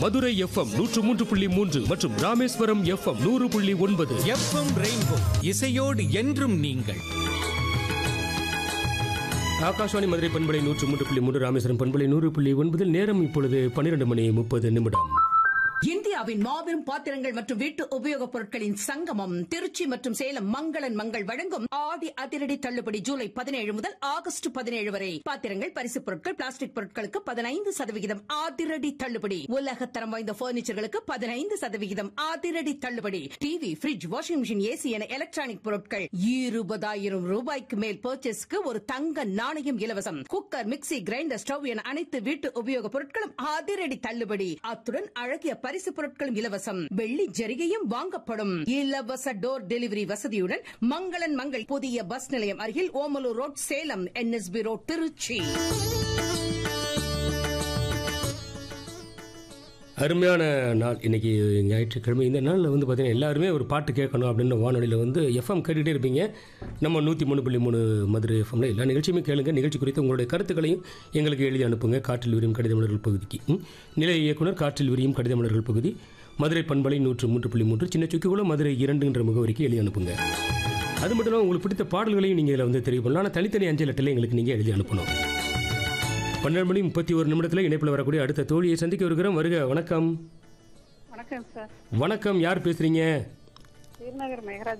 Madurai FM நூற்று மூன்று புள்ளி மூன்று மற்றும் ராமேஸ்வரம் எஃப்எம் நூறு புள்ளி ஒன்பது எஃப்எம் ரெயின்போ இசையோடு என்றும் நீங்கள் ஆகாஷ்வாணி மதுரை பண்பலை நூற்று மூன்று புள்ளி மூன்று ராமேஸ்வரம் பண்பலை நூறு புள்ளி ஒன்பதில் நேரம் இப்பொழுது பன்னிரண்டு மணி முப்பது நிமிடம் இந்தியாவின் மாபெரும் பாத்திரங்கள் மற்றும் வீட்டு உபயோகப் பொருட்களின் சங்கமம் திருச்சி மற்றும் சேலம் மங்களன் மங்கள் வழங்கும் ஆடி அதிரடி தள்ளுபடி ஜூலை பதினேழு முதல் ஆகஸ்ட் பதினேழு வரை பாத்திரங்கள் பரிசுப் பொருட்கள் பிளாஸ்டிக் பொருட்களுக்கு பதினைந்து சதவிகிதம் அதிரடி தள்ளுபடி உலகத்தரம் வாய்ந்த பர்னிச்சர்களுக்கு பதினைந்து சதவிகிதம் அதிரடி தள்ளுபடி TV fridge washing machine AC என எலக்ட்ரானிக் பொருட்கள் இருபதாயிரம் ரூபாய்க்கு மேல் பர்ச்சேஸ்க்கு ஒரு தங்க நாணயம் இலவசம் குக்கர் மிக்ஸி கிரைண்டர் ஸ்டவ் என அனைத்து வீட்டு உபயோகப் பொருட்களும் அதிரடி தள்ளுபடி அத்துடன் அழகிய பரிசு பொருட்களும் இலவசம் வெள்ளி ஜரிகையும் வாங்கப்படும் இலவச டோர் டெலிவரி வசதியுடன் மங்களன் மங்கள் புதிய பஸ் நிலையம் அருகில் Omalur road Salem NSB road Tiruchi அருமையான நாள் இன்னைக்கு ஞாயிற்றுக்கிழமை இந்த நாளில் வந்து பார்த்தீங்கன்னா எல்லாருமே ஒரு பாட்டு கேட்கணும் அப்படின்னு வானொலியில் வந்து எஃப்எம் கேட்டுகிட்டே இருப்பீங்க நம்ம நூற்றி மூணு புள்ளி மூணு மதுரை எஃப்எம்ல எல்லா நிகழ்ச்சியுமே கேளுங்க நிகழ்ச்சி குறித்து உங்களுடைய கருத்துக்களையும் எங்களுக்கு எழுதி அனுப்புங்க காற்றில் விரியும் கடிதமலர்கள் பகுதிக்கு ம். நிலைய இயக்குனர் காற்றில் விரியும் கடிதமலர்கள் பகுதி மதுரை பண்பலை நூற்று மூன்று புள்ளி மூன்று சின்ன சுக்கிக்குள்ள மதுரை இரண்டுன்ற முகவரிக்கு எழுதி அனுப்புங்க அது மட்டும் இல்லாமல் உங்களுக்கு பிடித்த பாடல்களையும் நீங்கள் இதில் வந்து தெரிய பண்ணலாம் ஆனால் தனித்தனி அஞ்சல் அட்டையில் எங்களுக்கு நீங்கள் எழுதி அனுப்பணும் பன்னெண்டு மணி முப்பத்தி ஒரு நிமிடத்தில் இணைப்பில் வரக்கூடிய அடுத்த தோழியை சந்திக்க வருகிறோம் வருக வணக்கம் வணக்கம் சார் வணக்கம் யார் பேசுறீங்க ஸ்ரீநகர் மெகராஜ்